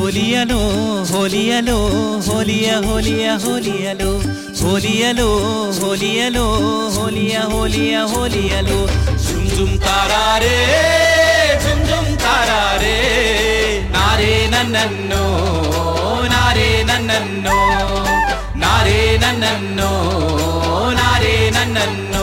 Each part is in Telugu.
హోలియలో హోలియలో హోలియ హోలియ హోలియలో హోలియలో హోలియలో హోలియ హోలియ హోలియలో జుమ్ జుమ్ తారారే జుమ్ జుమ్ తారారే నారే నన్నన్నో నారే నన్నన్నో నారే నన్నన్నో నారే నన్నన్నో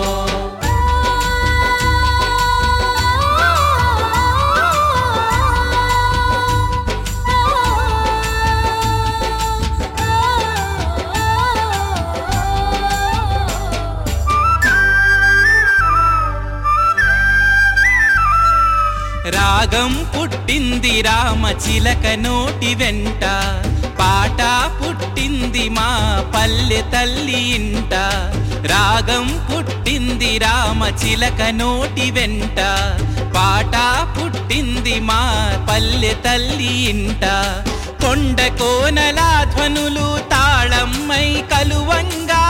రాగం పుట్టింది రామ చిలక నోటి వెంట పాట పుట్టింది మా పల్లె తల్లి ఇంట రాగం పుట్టింది రామ చిలక నోటి వెంట పాట పుట్టింది మా పల్లె తల్లి ఇంట కొండ కోనల ధ్వనులు తాళమ్మై కలువంగా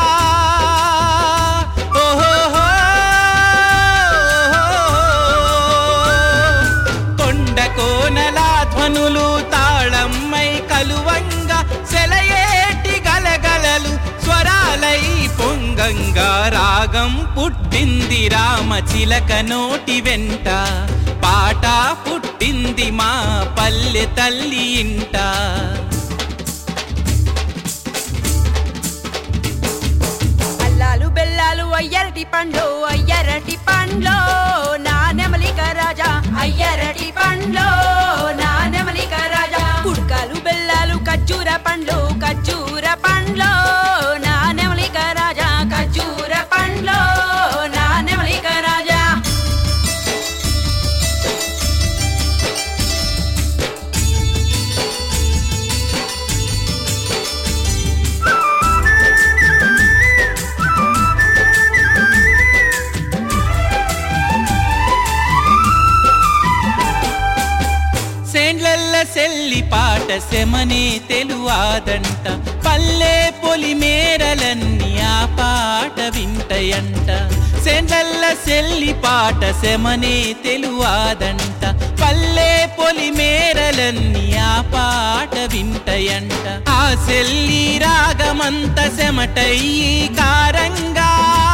ఓహోహో కొండ కోనల ధ్వనులు తాళమ్మై కలువంగా సెలయేటి గలగలలు స్వరాలై పొంగంగా రాగం పుట్టింది రామ చిలక నోటి వెంట పాట పుట్టింది మా పల్లె తల్లి ఇంట అల్లాలు బెల్లాలు అయ్యరటి పండ్లు అయ్యరటి పండ్లు నా నెమలిక రాజా అయ్యరటి పండ్లు నా నెమలిక రాజా కుడకాలు బెల్లాలు ఖర్జూర పండ్లు ఖర్జూర పండ్లు నా నెమలిక రాజా ఖర్జూర పండ్లు నా నెమలిక రాజా సేండ్లల్ల సెల్లి పాట సెమనే తెలువాదంట పల్లె పొలి మేరలన్నీ ఆ పాట వింటయంట సేండ్లల్ల సెల్లి పాట సెమనే తెలువాదంట పల్లె పొలి మేరలన్నీ ఆ పాట వింటయంట ఆ సెల్లి రాగమంత సెమటయ్యి కారంగా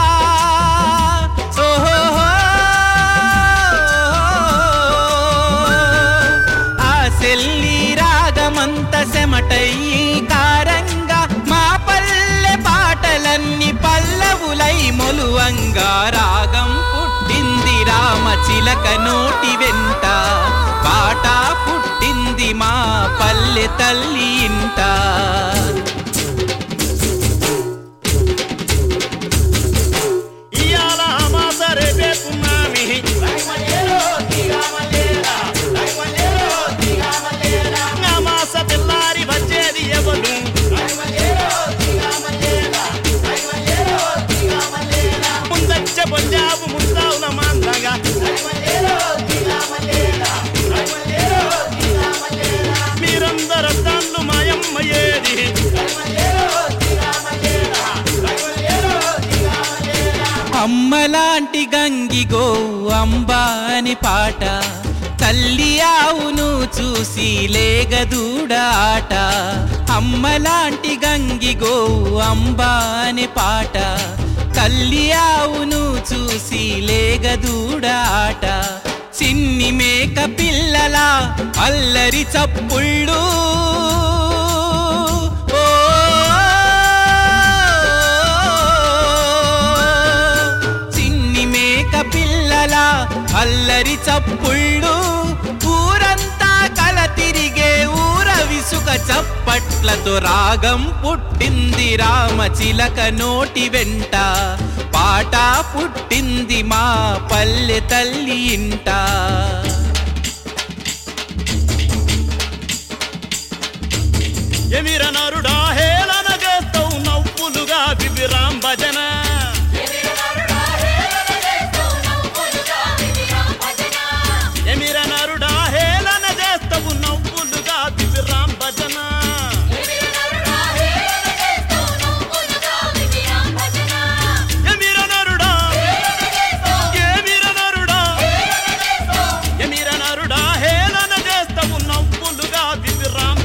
ఆ సెల్లి రాగమంత సెమటయ్యి కారంగా మా పల్లె పాటలన్నీ పల్లవులై మొలువంగా రాగం పుట్టింది రామ చిలక నోటి వెంట పాట పుట్టింది మా పల్లె తల్లి ఇంట ఇయాల అమాస రేపే పున్నామి అమాస తెల్లారి వచ్చేది ఎవరు ముందచ్చ పొంజాబు ముస్తావుల మాందగా మీరందరూ తాళ్ళు మాయమ్మ ఏది అమ్మలాంటి గంగి గోవు అంబా అని పాట తల్లి ఆవును చూసి లేగదూడ ఆట అమ్మలాంటి గంగి గోవు అంబా అని పాట తల్లి ఆవును చూసి లేగదూడ ఆట చిన్ని మేక పిల్లల అల్లరి చప్పుళ్ళు చిన్ని మేక పిల్లల అల్లరి చప్పుళ్ళు ఊరంతా కల తిరిగే ఊర విసుక చప్పట్లతో రాగం పుట్టింది రామ చిలక నోటి వెంట పాట పుట్టింది మా పల్లె తల్లి ఇంట ఎమిర నరుడా హేళన చేస్తావు నవ్వులుగా వివిరాం భజన ఎమిర నరుడా హేళన చేస్తావు నవ్వులుగా వివిరాం భజన ఎమిర నరుడా ఎమిర నరుడా ఎమిర నరుడా హేళన చేస్తావు నవ్వులుగా వివిరాం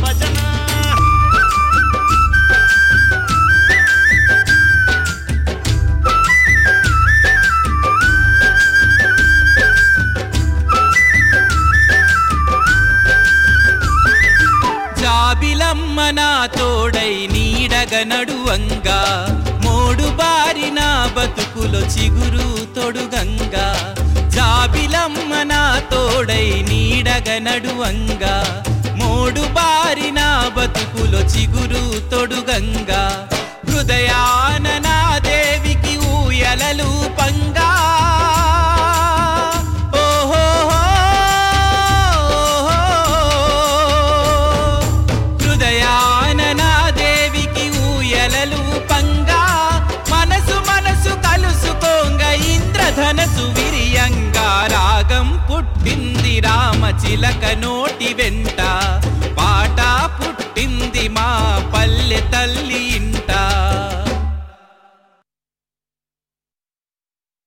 నా తోడై నీడగ నడువంగా మోడు బారిన బతుకులో చిగురు తొడుగంగా జాబిలమ్మ నా తోడై నీడగ నడువంగా మోడు బారిన బతుకులో చిగురు తొడుగంగా హృదయాన నా దేవికి ఊయలలు పంగా హృదయాన నా దేవికి ఊయలలు పంగా మనసు మనసు కలుసుకోంగ ఇంద్రధనసు విరియంగా రాగం పుట్టింది రామ చిలక నోటి వెన్న